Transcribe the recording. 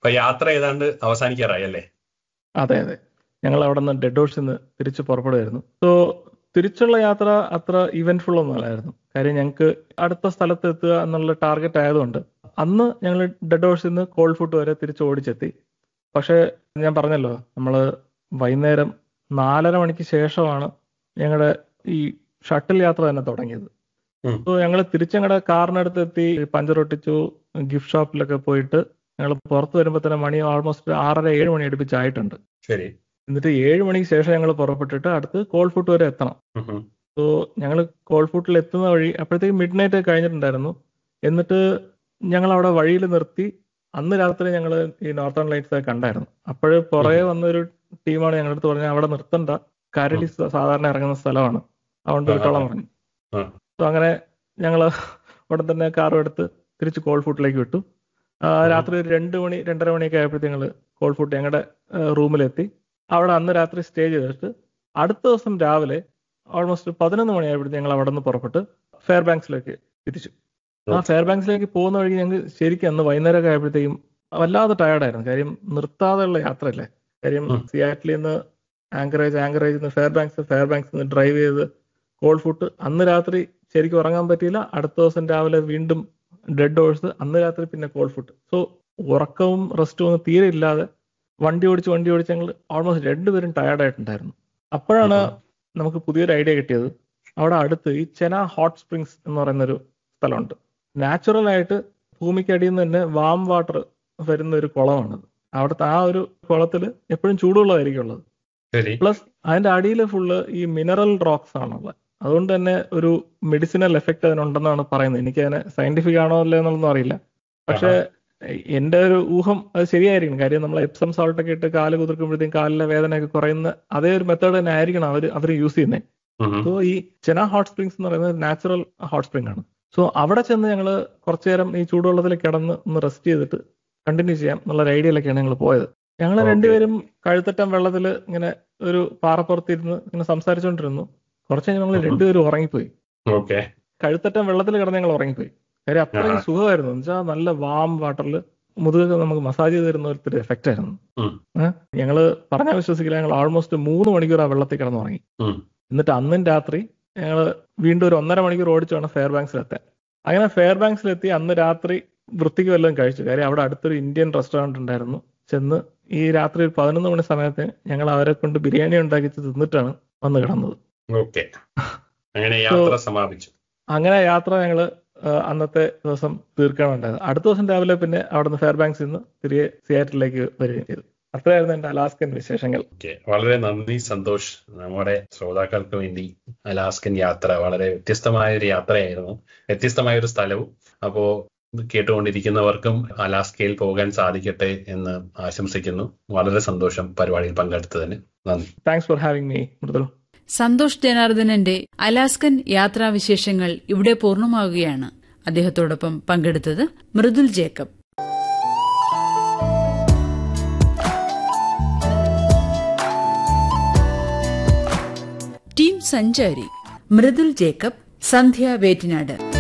അപ്പൊ യാത്ര ഏതാണ്ട് അവസാനിക്കാറായി അല്ലേ അതെ അതെ ഞങ്ങൾ അവിടെ നിന്ന് ഡെഡ് ഓഴ്സിൽ നിന്ന് തിരിച്ച് പുറപ്പെടുമായിരുന്നു സോ തിരിച്ചുള്ള യാത്ര അത്ര ഇവന്റ്ഫുൾ ഒന്നും അല്ലായിരുന്നു കാര്യം ഞങ്ങൾക്ക് അടുത്ത സ്ഥലത്ത് എത്തുക എന്നുള്ള ടാർഗറ്റ് ആയതുകൊണ്ട് അന്ന് ഞങ്ങൾ ഡെഡ് ഓഴ്സിൽ നിന്ന് കോൾ ഫുട്ട് വരെ തിരിച്ച് ഓടിച്ചെത്തി പക്ഷേ ഞാൻ പറഞ്ഞല്ലോ നമ്മൾ വൈകുന്നേരം നാലര മണിക്ക് ശേഷമാണ് ഞങ്ങളുടെ ഈ ഷട്ടിൽ യാത്ര തന്നെ തുടങ്ങിയത് ഉം. സോ ഞങ്ങൾ തിരിച്ചങ്ങടെ കാറിനടുത്ത് എത്തി പഞ്ചർ ഒട്ടിച്ചു ഗിഫ്റ്റ് ഷോപ്പിലൊക്കെ പോയിട്ട് ഞങ്ങൾ പുറത്ത് വരുമ്പോൾ തന്നെ മണി ഓൾമോസ്റ്റ് ആറര ഏഴ് മണി അടുപ്പിച്ചായിട്ടുണ്ട് ശരി എന്നിട്ട് ഏഴ് മണിക്ക് ശേഷം ഞങ്ങൾ പുറപ്പെട്ടിട്ട് അടുത്ത് കോൾ ഫുട്ട് വരെ എത്തണം ഉം ഉം. സോ ഞങ്ങൾ കോൾ ഫുട്ടിൽ എത്തുന്ന വഴി അപ്പോഴത്തേക്ക് മിഡ് നൈറ്റ് കഴിഞ്ഞിട്ടുണ്ടായിരുന്നു എന്നിട്ട് ഞങ്ങൾ അവിടെ വഴിയിൽ നിർത്തി അന്ന് രാത്രി ഞങ്ങൾ ഈ നോർത്തേൺ ലൈറ്റ്സ് ഒക്കെ കണ്ടായിരുന്നു അപ്പോഴ് പുറകെ വന്നൊരു ടീമാണ് ഞങ്ങളുടെ അടുത്ത് പറഞ്ഞത് അവിടെ നിർത്തണ്ട കരടി സ- സാധാരണ ഇറങ്ങുന്ന സ്ഥലമാണ് അതുകൊണ്ട് ആ, ആ, വിട്ടോളം ആ. പറഞ്ഞു ആ. സോ അങ്ങനെ ഞങ്ങൾ ഉടൻ തന്നെ കാറും എടുത്ത് തിരിച്ച് കോൾ ഫുട്ടിലേക്ക് വിട്ടു ആ, രാത്രി ഒരു രണ്ട് മണി രണ്ടര മണിയൊക്കെ ആയപ്പോഴത്തേക്ക് ഞങ്ങൾ കോൾ ഫുട്ട് ഞങ്ങളുടെ റൂമിലെത്തി അവിടെ അന്ന് രാത്രി സ്റ്റേ ചെയ്തിട്ട് അടുത്ത ദിവസം രാവിലെ ഓൾമോസ്റ്റ് പതിനൊന്ന് മണിയായപ്പോഴത്തേക്ക് ഞങ്ങൾ അവിടെ നിന്ന് പുറപ്പെട്ട് ഫെയർ ബാങ്ക്സിലേക്ക് തിരിച്ചു ആ ഫെയർ ബാങ്ക്സിലേക്ക് പോകുന്ന വഴി ഞങ്ങൾ ശരിക്കും അന്ന് വൈകുന്നേരമൊക്കെ ആയപ്പോഴത്തേക്കും വല്ലാതെ ടയർഡായിരുന്നു കാര്യം നിർത്താതെയുള്ള യാത്രയല്ലേ കാര്യം ഉം. സിയാറ്റിൽ നിന്ന് ആങ്കറേജ് ആങ്കറേജ് നിന്ന് ഫെയർ ബാങ്ക്സ് ഫെയർ ബാങ്ക്സ് നിന്ന് ഡ്രൈവ് ചെയ്ത് കോൾ ഫുട്ട് അന്ന് രാത്രി ശരിക്കും ഉറങ്ങാൻ പറ്റിയില്ല അടുത്ത ദിവസം രാവിലെ വീണ്ടും ഡെഡ് ഓഴ്സ് അന്ന് രാത്രി പിന്നെ കോൾ ഫുട്ട് സോ ഉറക്കവും റെസ്റ്റും ഒന്നും തീരെ ഇല്ലാതെ വണ്ടി ഓടിച്ച് വണ്ടി ഓടിച്ച് ഞങ്ങൾ ഓൾമോസ്റ്റ് രണ്ടുപേരും ടയർഡ് ആയിട്ടുണ്ടായിരുന്നു അപ്പോഴാണ് നമുക്ക് പുതിയൊരു ഐഡിയ കിട്ടിയത് അവിടെ അടുത്ത് ഈ ചെന ഹോട്ട് സ്പ്രിങ്സ് എന്ന് പറയുന്ന ഒരു സ്ഥലമുണ്ട് നാച്ചുറൽ ആയിട്ട് ഭൂമിക്കടിയിൽ നിന്ന് തന്നെ വാം വാട്ടർ വരുന്ന ഒരു കുളമാണത് അവിടുത്തെ ആ ഒരു കുളത്തിൽ എപ്പോഴും ചൂടുള്ളതായിരിക്കും ഉള്ളത് ശരി പ്ലസ് അതിന്റെ അടിയിൽ ഫുള്ള് ഈ മിനറൽ റോക്സ് ആണുള്ളത് അതുകൊണ്ട് തന്നെ ഒരു മെഡിസിനൽ എഫക്ട് അതിനുണ്ടെന്നാണ് പറയുന്നത് എനിക്ക് അതിനെ സയന്റിഫിക് ആണോ അല്ലേ എന്നുള്ളതൊന്നും അറിയില്ല പക്ഷെ എന്റെ ഒരു ഊഹം അത് ശരിയായിരിക്കണം കാര്യം നമ്മൾ എപ്സം സോൾട്ട് ഒക്കെ ഇട്ട് കാല് കുതിർക്കുമ്പോഴത്തേക്കും കാലിലെ വേദനയൊക്കെ കുറയുന്ന അതേ ഒരു മെത്തേഡ് തന്നെ ആയിരിക്കണം അവർ അവർ യൂസ് ചെയ്യുന്നത് ഉം ഉം. സോ ഈ ചെന ഹോട്ട് സ്പ്രിങ്സ് എന്ന് പറയുന്നത് നാച്ചുറൽ ഹോട്ട് സ്പ്രിംഗ് ആണ് സോ അവിടെ ചെന്ന് ഞങ്ങൾ കുറച്ചു നേരം ഈ ചൂടുവെള്ളത്തിൽ കിടന്ന് ഒന്ന് റെസ്റ്റ് ചെയ്തിട്ട് കണ്ടിന്യൂ ചെയ്യാം എന്നുള്ള ഒരു ഐഡിയയിലൊക്കെയാണ് ഞങ്ങൾ പോയത് ഞങ്ങൾ Okay. രണ്ടുപേരും കഴുത്തറ്റം വെള്ളത്തിൽ ഇങ്ങനെ ഒരു പാറപ്പുറത്തിരുന്ന് ഇങ്ങനെ സംസാരിച്ചുകൊണ്ടിരുന്നു കുറച്ച് കഴിഞ്ഞ് ഞങ്ങൾ Mhm. രണ്ടുപേരും ഉറങ്ങിപ്പോയി ഓക്കെ കഴുത്തറ്റം വെള്ളത്തിൽ കിടന്ന് ഞങ്ങൾ ഉറങ്ങിപ്പോയി കാര്യം അത്രയും ആഹാ. സുഖമായിരുന്നു എന്ന് വെച്ചാൽ നല്ല വാം വാട്ടറിൽ മുതുകൊക്കെ നമുക്ക് മസാജ് ചെയ്ത് തരുന്ന ഒരു എഫക്റ്റ് ആയിരുന്നു ഉം. ഏഹ്? ഞങ്ങള് പറഞ്ഞാൽ വിശ്വസിക്കില്ല ഞങ്ങൾ ഓൾമോസ്റ്റ് മൂന്ന് മണിക്കൂർ ആ വെള്ളത്തിൽ കിടന്ന് ഉറങ്ങി ഉം. എന്നിട്ട് അന്നും രാത്രി ഞങ്ങൾ വീണ്ടും ഒരു ഒന്നര മണിക്കൂർ ഓടിച്ചു വേണം ഫെയർ ബാങ്ക്സിലെത്താൻ അങ്ങനെ ഫെയർ ബാങ്ക്സിലെത്തി അന്ന് രാത്രി വൃത്തിക്ക് വല്ലതും കഴിച്ചു കാര്യം അവിടെ അടുത്തൊരു ഇന്ത്യൻ റെസ്റ്റോറന്റ് ഉണ്ടായിരുന്നു ചെന്ന് ഈ രാത്രി ഒരു പതിനൊന്ന് മണി സമയത്ത് ഞങ്ങൾ അവരെ കൊണ്ട് ബിരിയാണി ഉണ്ടാക്കിച്ച് തിന്നിട്ടാണ് വന്ന് കിടന്നത് ഓക്കെ അങ്ങനെ യാത്ര സമാപിച്ചു അങ്ങനെ യാത്ര ഞങ്ങൾ അന്നത്തെ ദിവസം തീർക്കാനുണ്ടായത് അടുത്ത ദിവസം രാവിലെ പിന്നെ അവിടുന്ന് ഫെയർ ബാങ്ക്സിൽ നിന്ന് തിരികെ സിയാറ്റിലേക്ക് വരികയും ചെയ്തു അത്രയായിരുന്നു എന്റെ അലാസ്കൻ വിശേഷങ്ങൾ ഓക്കെ വളരെ നന്ദി സന്തോഷ് നമ്മുടെ ശ്രോതാക്കൾക്ക് വേണ്ടി അലാസ്കൻ യാത്ര വളരെ വ്യത്യസ്തമായ ഒരു യാത്രയായിരുന്നു വ്യത്യസ്തമായ ഒരു സ്ഥലവും അപ്പോ ഇത് കേട്ടുകൊണ്ടിരിക്കുന്നവർക്കും അലാസ്കയിൽ പോകാൻ സാധിക്കട്ടെ എന്ന് ആശംസിക്കുന്നു വളരെ സന്തോഷം പരിപാടിയിൽ പങ്കെടുത്തതിന് നന്ദി thanks for having me Mridul Santhosh ജനാർദ്ദനന്റെ അലാസ്കൻ യാത്രാവിശേഷങ്ങൾ ഇവിടെ പൂർണ്ണമാവുകയാണ് അദ്ദേഹത്തോടൊപ്പം പങ്കെടുത്തത് മൃദുൽ ജേക്കബ് ടീം സഞ്ചാരി മൃദുൽ ജേക്കബ് സന്ധ്യ വേറ്റിനാട്